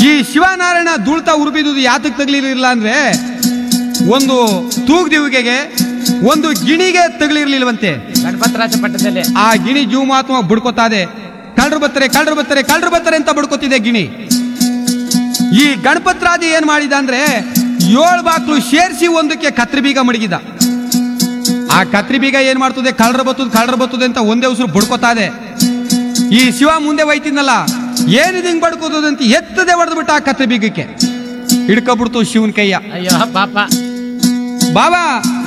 ಈ ಶಿವನಾರಾಯಣ ದುಳ್ತಾ ಉರುಬಿದುದು ಯಾತಕ್ ತಗ್ಲಿರ್ಲಿಲ್ಲ ಅಂದ್ರೆ ಒಂದು ತೂಗ್ ದಿವಿಗೆಗೆ ಒಂದು ಗಿಣಿಗೆ ತಗಲಿರ್ಲಿಲ್ವಂತೆ ಗಣಪತರಾಜ ಪಟ್ಟದಲ್ಲಿ ಆ ಗಿಣಿ ಜೀವಮಾತ್ಮ ಬುಡ್ಕೋತಾದೆ ಕಳ್ರು ಬತ್ತಾರೆ ಕಳ್ರು ಬತ್ತಾರೆ ಕಳ್ರು ಬತ್ತಾರೆ ಅಂತ ಬಡ್ಕೋತಿದೆ ಗಿಣಿ ಈ ಗಣಪತ್ರಾಜ ಏನ್ ಮಾಡಿದ ಅಂದ್ರೆ ಏಳು ಬಾಕ್ಲು ಸೇರಿಸಿ ಒಂದಕ್ಕೆ ಕತ್ರಿ ಬೀಗ ಮಡಗಿದ ಆ ಕತ್ರಿ ಬೀಗ ಏನ್ ಮಾಡ್ತದೆ ಕಳ್ರ ಬತ್ತದ ಕಳ್ರ ಬತ್ತದ ಅಂತ ಒಂದೇ ಉಸಿರು ಬಡ್ಕೋತಾದೆ ಈ ಶಿವ ಮುಂದೆ ಒಯ್ತಿದ್ನಲ್ಲ ಏನಿದ್ ಹಿಂಗ್ ಬಡ್ಕೋದಂತ ಎತ್ತದೆ ಹೊಡೆದು ಬಿಟ್ಟ ಆ ಕತ್ರಿ ಬೀಗಕ್ಕೆ ಹಿಡ್ಕೊಬಿಡ್ತು ಶಿವನ್ ಕೈಯ ಅಯ್ಯೋ ಪಾಪ ಬಾಬಾ